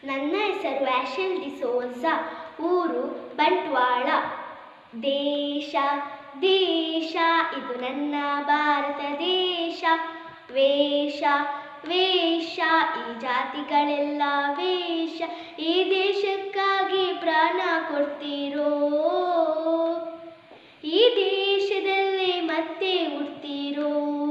ನನ್ನ ಹೆಸರು ಆಶಲ್ ಡಿಸೋಜ ಊರು ಬಂಟ್ವಾಳ ದೇಶ ದೇಶ ಇದು ನನ್ನ ಭಾರತ ದೇಶ ವೇಷ ವೇಷ ಈ ಜಾತಿಗಳೆಲ್ಲ ವೇಷ ಈ ದೇಶಕ್ಕಾಗಿ ಪ್ರಾಣ ಕೊಡ್ತೀರೋ ಈ ದೇಶದಲ್ಲಿ ಮತ್ತೆ ಹುಡ್ತೀರೋ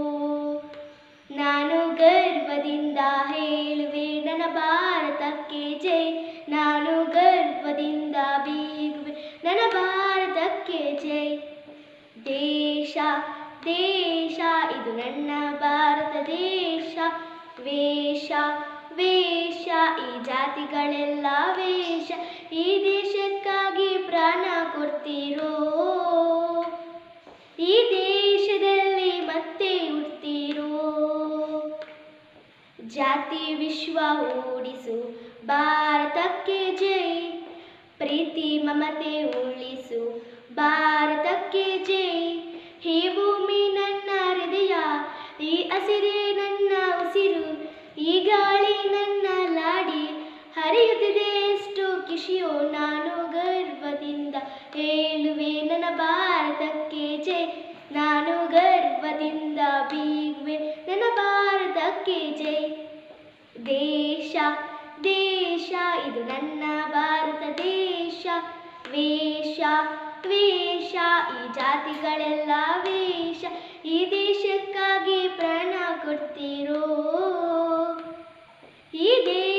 ನಾನು ಗರ್ವದಿಂದ ಹೇಳುವೆ ನನ್ನ ಭಾರತಕ್ಕೆ ಜೈ ನಾನು ಗರ್ವದಿಂದ ಬೀಗುವೆ ನನ್ನ ಭಾರತಕ್ಕೆ ಜೈ ದೇಶ ದೇಶ ಇದು ನನ್ನ ಭಾರತ ದೇಶ ವೇಷ ವೇಷ ಈ ಜಾತಿಗಳೆಲ್ಲ ವೇಷ ಈ ದೇಶಕ್ಕಾಗಿ ಪ್ರಾಣ ಕೊಡ್ತೀರೋ ಈ ದೇಶದಲ್ಲಿ ಮತ್ತೆ ಹುಡ್ತೀರೋ ಜಾತಿ ವಿಶ್ವ ಓಡಿಸು ಭಾರತಕ್ಕೆ ಜೈ ಪ್ರೀತಿ ಮಮತೆ ಉಳಿಸು ಭಾರತಕ್ಕೆ ಜೈ ಹೇ ಭೂಮಿ ನನ್ನ ಹೃದಯ ಈ ಹಸಿರೇ ನನ್ನ ಉಸಿರು ಈ ಗಾಳಿ ನನ್ನ ಲಾಡಿ ಹರಿಯುತ್ತಿದೆ ಎಷ್ಟು ಕಿಶಿಯೋ ನಾನು ಗರ್ವದಿಂದ ಹೇಳುವೆ ನನ್ನ ಭಾರತಕ್ಕೆ ಜೈ ನಾನು ಗರ್ವದಿಂದ ಬೀಗುವೆ ನನ್ನ ಭಾರತಕ್ಕೆ ಜೈ ದೇಶ ದೇಶ ಇದು ನನ್ನ ಭಾರತ ದೇಶ ವೇಷ ವೇಷ ಈ ಜಾತಿಗಳೆಲ್ಲ ವೇಷ ಈ ದೇಶಕ್ಕಾಗಿ ಪ್ರಾಣ ಕೊಡ್ತೀರೋ ಈ ದೇಶ